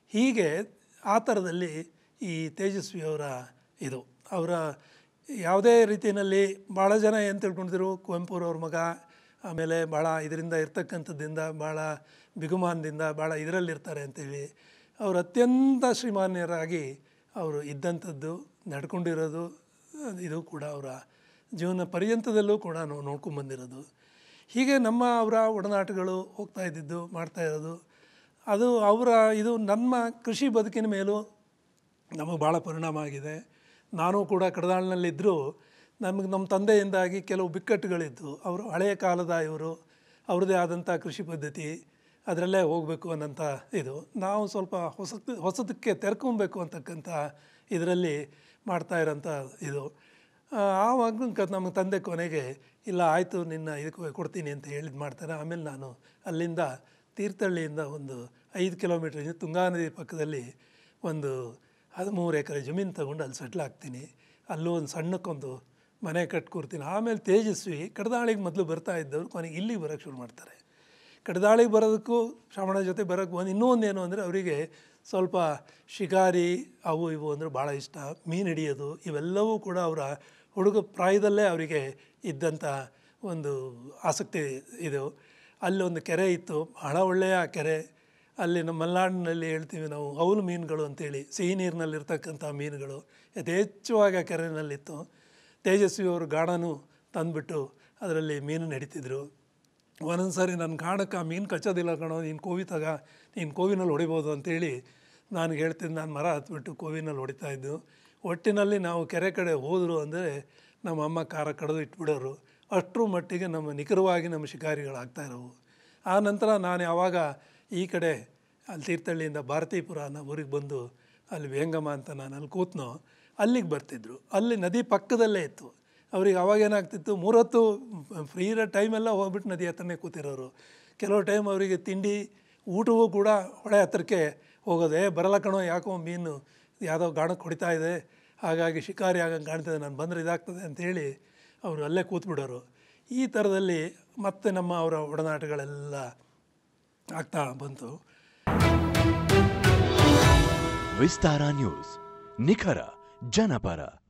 ಹೀಗೆ ಆ ಥರದಲ್ಲಿ ಈ ತೇಜಸ್ವಿಯವರ ಇದು ಅವರ ಯಾವುದೇ ರೀತಿಯಲ್ಲಿ ಭಾಳ ಜನ ಏನು ತಿಳ್ಕೊಂಡಿದ್ರು ಕುವೆಂಪುರವ್ರ ಮಗ ಆಮೇಲೆ ಭಾಳ ಇದರಿಂದ ಇರ್ತಕ್ಕಂಥದ್ದಿಂದ ಭಾಳ ಬಿಗುಮಾನದಿಂದ ಭಾಳ ಇದರಲ್ಲಿರ್ತಾರೆ ಅಂತೇಳಿ ಅವರು ಅತ್ಯಂತ ಶ್ರೀಮಾನ್ಯರಾಗಿ ಅವರು ಇದ್ದಂಥದ್ದು ನಡ್ಕೊಂಡಿರೋದು ಇದು ಕೂಡ ಅವರ ಜೀವನ ಪರ್ಯಂತದಲ್ಲೂ ಕೂಡ ನಾವು ನೋಡ್ಕೊಂಬಂದಿರೋದು ಹೀಗೆ ನಮ್ಮ ಅವರ ಒಡನಾಟಗಳು ಹೋಗ್ತಾ ಇದ್ದಿದ್ದು ಮಾಡ್ತಾ ಇರೋದು ಅದು ಅವರ ಇದು ನಮ್ಮ ಕೃಷಿ ಬದುಕಿನ ಮೇಲೂ ನಮಗೆ ಭಾಳ ಪರಿಣಾಮ ಆಗಿದೆ ನಾನು ಕೂಡ ಕಡದಾಳಿನಲ್ಲಿದ್ದರೂ ನಮಗೆ ನಮ್ಮ ತಂದೆಯಿಂದಾಗಿ ಕೆಲವು ಬಿಕ್ಕಟ್ಟುಗಳಿದ್ದು ಅವರು ಹಳೆಯ ಕಾಲದ ಇವರು ಅವ್ರದ್ದೇ ಆದಂಥ ಕೃಷಿ ಪದ್ಧತಿ ಅದರಲ್ಲೇ ಹೋಗಬೇಕು ಅನ್ನೋಂಥ ಇದು ನಾವು ಸ್ವಲ್ಪ ಹೊಸ ಹೊಸದಕ್ಕೆ ತೆರ್ಕೊಬೇಕು ಅಂತಕ್ಕಂಥ ಇದರಲ್ಲಿ ಮಾಡ್ತಾ ಇರೋಂಥ ಇದು ಆ, ಆವಾಗ ಕ- ನಮ್ಮ ತಂದೆ ಕೊನೆಗೆ ಇಲ್ಲ ಆಯಿತು ನಿನ್ನ ಇದಕ್ಕೆ ಕೊಡ್ತೀನಿ ಅಂತ ಹೇಳಿದ್ ಮಾಡ್ತಾರೆ ಆಮೇಲೆ ನಾನು ಅಲ್ಲಿಂದ ತೀರ್ಥಹಳ್ಳಿಯಿಂದ ಒಂದು ಐದು ಕಿಲೋಮೀಟ್ರ್ ತುಂಗಾ ನದಿ ಪಕ್ಕದಲ್ಲಿ ಒಂದು ಹದಿಮೂರು ಎಕರೆ ಜಮೀನು ತಗೊಂಡು ಅಲ್ಲಿ ಸೆಟ್ಲ್ ಆಗ್ತೀನಿ ಅಲ್ಲೂ ಒಂದು ಸಣ್ಣಕ್ಕೊಂದು ಮನೆ ಕಟ್ಕೊಡ್ತೀನಿ ಆಮೇಲೆ ತೇಜಸ್ವಿ ಕಡದಾಳಿಗೆ ಮೊದಲು ಬರ್ತಾ ಇದ್ದವರು ಕೊನೆಗೆ ಇಲ್ಲಿಗೆ ಬರೋಕ್ಕೆ ಶುರು ಮಾಡ್ತಾರೆ ಕಡದಾಳಿಗೆ ಬರೋದಕ್ಕೂ ಶ್ರವಣ ಜೊತೆ ಬರೋಕ್ಕೆ ಒಂದು ಇನ್ನೂ ಒಂದು ಏನು ಅಂದರೆ ಅವರಿಗೆ ಸ್ವಲ್ಪ ಶಿಕಾರಿ ಅವು ಇವು ಅಂದರೆ ಭಾಳ ಇಷ್ಟ ಮೀನು ಹಿಡಿಯೋದು ಇವೆಲ್ಲವೂ ಕೂಡ ಅವರ ಹುಡುಗ ಪ್ರಾಯದಲ್ಲೇ ಅವರಿಗೆ ಇದ್ದಂಥ ಒಂದು ಆಸಕ್ತಿ ಇದು ಅಲ್ಲೊಂದು ಕೆರೆ ಇತ್ತು ಬಹಳ ಒಳ್ಳೆಯ ಕೆರೆ ಅಲ್ಲಿ ನಮ್ಮ ಮಲೆನಾಡಿನಲ್ಲಿ ಹೇಳ್ತೀವಿ ನಾವು ಅವಲು ಮೀನುಗಳು ಅಂತೇಳಿ ಸಿಹಿ ನೀರಿನಲ್ಲಿರ್ತಕ್ಕಂಥ ಮೀನುಗಳು ಯಥೇಚ್ಛವಾಗಿ ಆ ಕೆರೆಯಲ್ಲಿತ್ತು ತೇಜಸ್ವಿ ಅವರು ಗಾಣನೂ ತಂದುಬಿಟ್ಟು ಅದರಲ್ಲಿ ಮೀನು ನಡೀತಿದ್ರು ಒಂದೊಂದು ಸಾರಿ ನನ್ನ ಗಾಣಕ್ಕೆ ಆ ಮೀನು ಕಚ್ಚೋದಿಲ್ಲ ಕಣೋ ನೀನು ಕೋವಿ ತಗ ನೀನು ಕೋವಿನಲ್ಲಿ ಹೊಡಿಬೋದು ಅಂತೇಳಿ ನಾನು ಹೇಳ್ತಿದ್ದು ನಾನು ಮರ ಹತ್ಬಿಟ್ಟು ಕೋವಿನಲ್ಲಿ ಹೊಡಿತಾ ಇದ್ದು ಒಟ್ಟಿನಲ್ಲಿ ನಾವು ಕೆರೆ ಕಡೆ ಹೋದರು ಅಂದರೆ ನಮ್ಮ ಅಮ್ಮ ಖಾರ ಕಡಿದು ಇಟ್ಬಿಡೋರು ಅಷ್ಟರ ಮಟ್ಟಿಗೆ ನಮ್ಮ ನಿಖರವಾಗಿ ನಮ್ಮ ಶಿಕಾರಿಗಳಾಗ್ತಾ ಇರೋವು ಆ ನಂತರ ನಾನು ಯಾವಾಗ ಈ ಕಡೆ ಅಲ್ಲಿ ತೀರ್ಥಹಳ್ಳಿಯಿಂದ ಭಾರತೀಪುರ ಅನ್ನೋ ಊರಿಗೆ ಬಂದು ಅಲ್ಲಿ ವೇಂಗಮ ಅಂತ ನಾನು ಅಲ್ಲಿ ಕೂತ್ನೋ ಅಲ್ಲಿಗೆ ಬರ್ತಿದ್ರು ಅಲ್ಲಿ ನದಿ ಪಕ್ಕದಲ್ಲೇ ಇತ್ತು ಅವ್ರಿಗೆ ಅವಾಗ ಏನಾಗ್ತಿತ್ತು ಮೂರೊತ್ತು ಫ್ರೀ ಇರೋ ಟೈಮೆಲ್ಲ ಹೋಗ್ಬಿಟ್ಟು ನದಿ ಹತ್ರನೇ ಕೂತಿರೋರು ಕೆಲವು ಟೈಮ್ ಅವರಿಗೆ ತಿಂಡಿ ಊಟವೂ ಕೂಡ ಹೊಳೆ ಹತ್ರಕ್ಕೆ ಹೋಗೋದೆ ಬರಲ್ಲ ಕಣೋ ಯಾಕೋ ಮೀನು ಯಾವುದೋ ಗಾಣಕ್ಕೆ ಹೊಡಿತಾ ಇದೆ ಹಾಗಾಗಿ ಶಿಕಾರಿ ಆಗಂಗೆ ಕಾಣ್ತದೆ ನಾನು ಬಂದರೆ ಇದಾಗ್ತದೆ ಅಂತೇಳಿ ಅವರು ಅಲ್ಲೇ ಕೂತ್ಬಿಡೋರು ಈ ಥರದಲ್ಲಿ ಮತ್ತೆ ನಮ್ಮ ಅವರ ಒಡನಾಟಗಳೆಲ್ಲ ಆಗ್ತಾ ಬಂತು ವಿಸ್ತಾರ ನ್ಯೂಸ್ ನಿಖರ ಜನಪರ